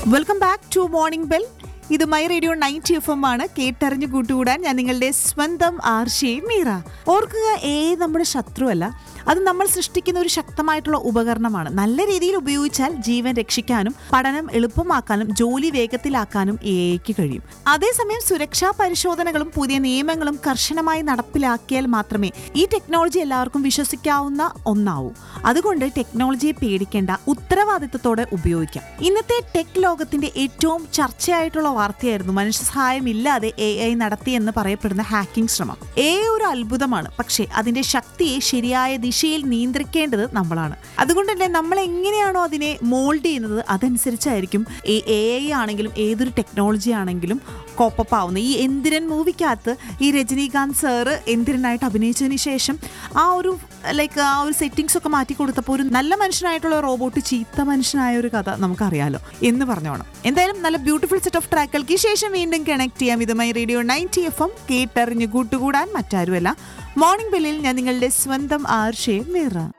welcome back to morning bell ഇത് my radio ninety F M ആണ് കേട്ടറിഞ്ഞു കൂട്ടുകൂടാൻ ഞാൻ നിങ്ങളുടെ സ്വന്തം ആർഷി മീറ ഓർക്കുക ഏ നമ്മുടെ ശത്രുവല്ല അത് നമ്മൾ സൃഷ്ടിക്കുന്ന ഒരു ശക്തമായിട്ടുള്ള ഉപകരണമാണ് നല്ല രീതിയിൽ ഉപയോഗിച്ചാൽ ജീവൻ രക്ഷിക്കാനും പഠനം എളുപ്പമാക്കാനും ജോലി വേഗത്തിലാക്കാനും എക്ക് കഴിയും അതേസമയം സുരക്ഷാ പരിശോധനകളും പുതിയ നിയമങ്ങളും കർശനമായി നടപ്പിലാക്കിയാൽ മാത്രമേ ഈ ടെക്നോളജി എല്ലാവർക്കും വിശ്വസിക്കാവുന്ന ഒന്നാവൂ അതുകൊണ്ട് ടെക്നോളജിയെ പേടിക്കേണ്ട ഉത്തരവാദിത്തത്തോടെ ഉപയോഗിക്കാം ഇന്നത്തെ ടെക് ലോകത്തിന്റെ ഏറ്റവും ചർച്ചയായിട്ടുള്ള വാർത്തയായിരുന്നു മനുഷ്യ സഹായം ഇല്ലാതെ എ ഐ നടത്തിയെന്ന് പറയപ്പെടുന്ന ഹാക്കിംഗ് ശ്രമം എ ഒരു അത്ഭുതമാണ് പക്ഷേ അതിന്റെ ശക്തിയെ ശരിയായ ദിശയിൽ നിയന്ത്രിക്കേണ്ടത് നമ്മളാണ് അതുകൊണ്ട് തന്നെ നമ്മൾ എങ്ങനെയാണോ അതിനെ മോൾഡ് ചെയ്യുന്നത് അതനുസരിച്ചായിരിക്കും ഈ എ ഐ ആണെങ്കിലും ഏതൊരു ടെക്നോളജി ആണെങ്കിലും കോപ്പപ്പ് ആവുന്നത് ഈ എന്തിരൻ മൂവിക്കകത്ത് ഈ രജനീകാന്ത് സാറ് എന്തിരനായിട്ട് അഭിനയിച്ചതിന് ശേഷം ആ ഒരു ലൈക്ക് ആ ഒരു സെറ്റിങ്സ് ഒക്കെ മാറ്റി കൊടുത്തപ്പോൾ ഒരു നല്ല മനുഷ്യനായിട്ടുള്ള റോബോട്ട് ചീത്ത മനുഷ്യനായ ഒരു കഥ നമുക്കറിയാലോ എന്ന് പറഞ്ഞോണം എന്തായാലും നല്ല ബ്യൂട്ടിഫുൾ സെറ്റ് ഓഫ് ട്രാക്കുകൾക്ക് ശേഷം വീണ്ടും കണക്ട് ചെയ്യാം ഇതുമായി റേഡിയോ നയൻറ്റി എഫ് എം കേട്ടറിഞ്ഞ് കൂട്ടുകൂടാൻ മറ്റാരുമല്ല മോർണിംഗ് ബെല്ലിൽ ഞാൻ നിങ്ങളുടെ സ്വന്തം ആർഷേ മീറ